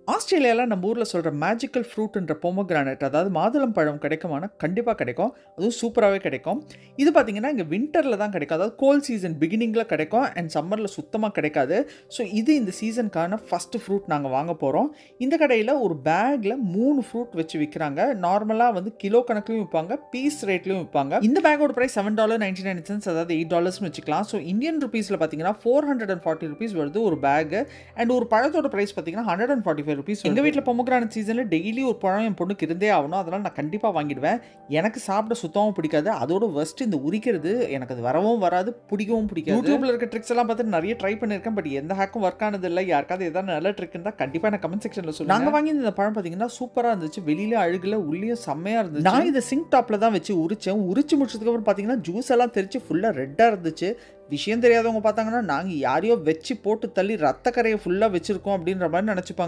ஆஸ்திரேலியாவில் நம்ம ஊரில் சொல்கிற மேஜிக்கல் ஃப்ரூட்ன்ற பொமோகிரானட் அதாவது மாதுளம் பழம் கிடைக்குமானா கண்டிப்பாக கிடைக்கும் அதுவும் சூப்பராகவே கிடைக்கும் இது பார்த்தீங்கன்னா இங்கே வின்டரில் தான் கிடைக்கும் அதாவது கோல்ட் சீசன் பிகினிங்கில் கிடைக்கும் அண்ட் சம்மரில் சுத்தமாக கிடைக்காது ஸோ இது இந்த சீசனுக்கான ஃபஸ்ட்டு ஃப்ரூட் நாங்கள் வாங்க போகிறோம் இந்த கடையில் ஒரு பேக்கில் மூணு ஃப்ரூட் வச்சு விற்கிறாங்க நார்மலாக வந்து கிலோ கணக்குலையும் விற்பாங்க பீஸ் ரேட்லையும் விற்பாங்க இந்த பேக்கோட price seven dollar ninety nine cents அதாவது எயிட் டாலர்ஸ்னு வச்சுக்கலாம் ஸோ இந்தியன் ருபீஸில் பார்த்தீங்கன்னா four hundred and forty rupees வருது ஒரு பேக்கு அண்ட் ஒரு பழத்தோட ப்ரைஸ் பார்த்தீங்கன்னா hundred and forty five rupees எங்கள் வீட்டில் பொமக்ரானட் சீசனில் டெய்லி ஒரு பழம் என் பொண்ணுக்கு இருந்தே ஆகணும் அதனால் நான் கண்டிப்பாக வாங்கிடுவேன் எனக்கு சாப்பிட சுத்தமாக பிடிக்காது அதோட ஃபர்ஸ்ட் இந்த உரிக்கிறது எனக்கு அது வரவும் வராது பிடிக்கவும் பிடிக்காது யூடியூப்ல இருக்க ட்ரிக்ஸ் எல்லாம் பார்த்து நிறைய ட்ரை பண்ணியிருக்கேன் பட் எந்த ஹேக்கும் ஒர்க் ஆனது இல்லை யாருக்காவது ஏதாவது நல்ல ட்ரிக் இருந்தால் கண்டிப்பாக நான் கமெண்ட் செக்ஷனில் சொல்லுங்க நாங்கள் வாங்கி இந்த பழம் பார்த்தீங்கன்னா சூப்பராக இருந்துச்சு வெளியில அழுகுல உள்ளேயும் செம்மையாக இருந்துச்சு நான் இதை சிங்க் டாப்பில் தான் வச்சு உரிச்சேன் உரிச்சு முடிச்சதுக்கப்புறம் பார்த்தீங்கன்னா ஜூஸ் எல்லாம் தெரிச்சு ஃபுல்லாக ரெட்டாக இருந்துச்சு விஷயம் தெரியாதவங்க பார்த்தாங்கன்னா நாங்கள் யாரையோ வச்சு போட்டு தள்ளி ரத்த கரையை ஃபுல்லாக வச்சிருக்கோம் அப்படின்ற மாதிரி நினச்சிப்பாங்க